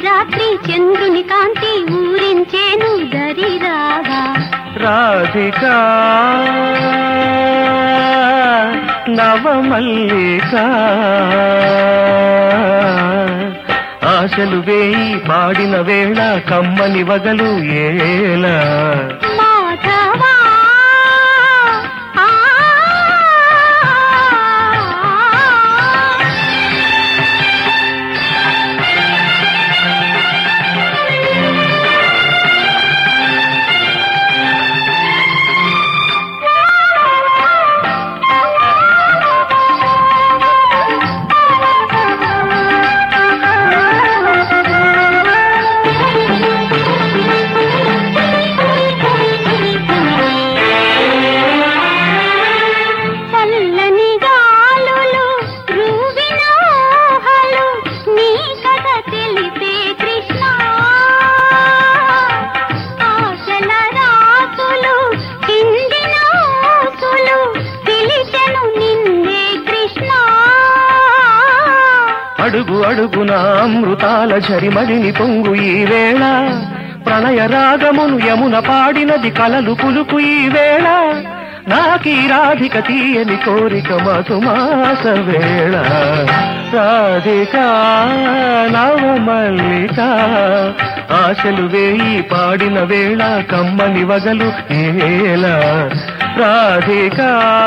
రాత్రి చంద్రుని కాంతి ఊరించేను దరిరాగా రాధికా నవమల్లిక ఆశలు వేయి పాడిన వేళ కమ్మని వగలు ఏలా మాధవా ఆ చల్లని గాలులు రూవిన ఊహలు నీ కథ తెలిపే కృష్ణ ఆశల రాసులు కిందిన ఊసులు పిలిచెను నిన్నే కృష్ణ అడుగు అడుగున అమృతాల ఝరిమడిని పొంగు ఈ వేళ ప్రణయ రాగమును యమున పాడినది కలలు పులుపు ఈ వేళ నాకీ రాధిక తీయని కోరిక మధుమాస వేళ రాధిక నవమల్లిక ఆశలు వేయి పాడిన వేళ కమ్మని వగలు ఏల రాధిక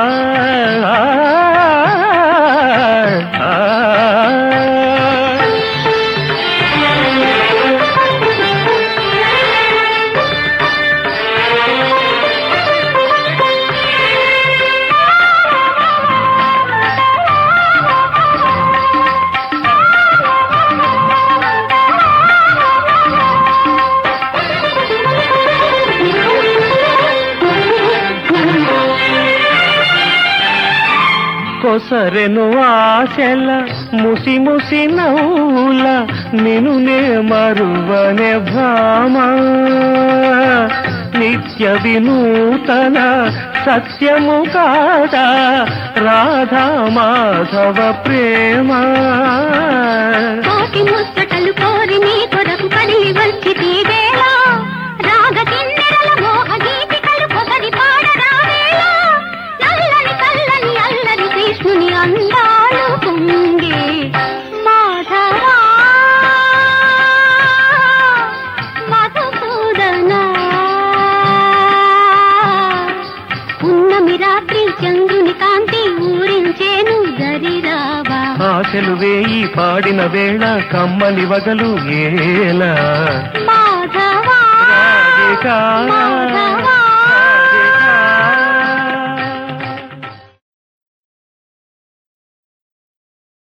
కొసరెను ఆశల ముసి ముసి నవ్వుల నిను నే మరువనే భామ నిత్య వినూతన సత్యము కాదా రాధా మాధవ ప్రేమ కోటి ముచ్చటలు కోరి నీ కొరకు కదిలి వచ్చి వేళ రాగ కిన్నెరల మోహ గీతికలు పొగడి పాడరా వేళ నల్లని కల్లని అల్లరి కృష్ణుని అందాలు కుంగే మాధవా మధుసూదనా ఉన్నమి రాత్రి చంద్రుని కాంతి ఊరించేను దరిరావా ఆశలు వేయి పాడిన వేళ కమ్మని వగలు ఏలా మాధవా రాధికా మాధవా